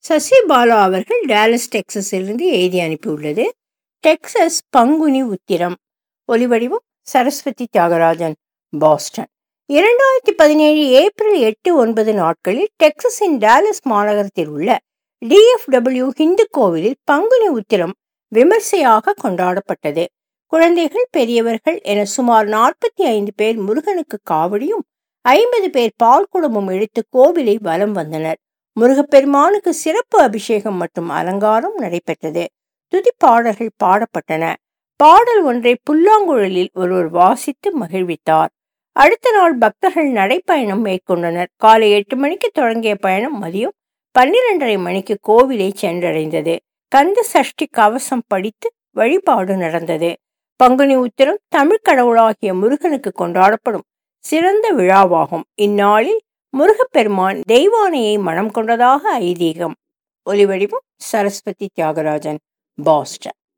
சசி பாலா அவர்கள் டேலஸ் டெக்சஸிலிருந்து எழுதி அனுப்பியுள்ளது டெக்சஸ் பங்குனி உத்திரம் ஒலிவடிவம் சரஸ்வதி தியாகராஜன் பாஸ்டன் இரண்டாயிரத்தி பதினேழு ஏப்ரல் எட்டு ஒன்பது நாட்களில் டெக்சஸின் டேலஸ் மாநகரத்தில் உள்ள டிஎஃப்டபிள்யூ ஹிந்து கோவிலில் பங்குனி உத்திரம் விமர்சையாக கொண்டாடப்பட்டது குழந்தைகள் பெரியவர்கள் என சுமார் நாற்பத்தி ஐந்து பேர் முருகனுக்கு காவடியும் ஐம்பது பேர் பால் குடமும் இழுத்து கோவிலை வலம் வந்தனர் முருகப்பெருமானுக்கு சிறப்பு அபிஷேகம் மற்றும் அலங்காரம் நடைபெற்றது துதி பாடல்கள் பாடப்பட்டன பாடல் ஒன்றை புல்லாங்குழலில் ஒருவர் வாசித்து மகிழ்வித்தார் அடுத்த நாள் பக்தர்கள் நடைப்பயணம் மேற்கொண்டனர் காலை எட்டு மணிக்கு தொடங்கிய பயணம் மதியம் பன்னிரண்டரை மணிக்கு கோவிலை சென்றடைந்தது கந்த சஷ்டி கவசம் படித்து வழிபாடு நடந்தது பங்குனி உத்திரம் தமிழ் கடவுளாகிய முருகனுக்கு கொண்டாடப்படும் சிறந்த விழாவாகும் இந்நாளில் முருகப்பெருமான் தெய்வானையை மனம் கொண்டதாக ஐதீகம் ஒலிவடிவம் சரஸ்வதி தியாகராஜன் பாஸ்டன்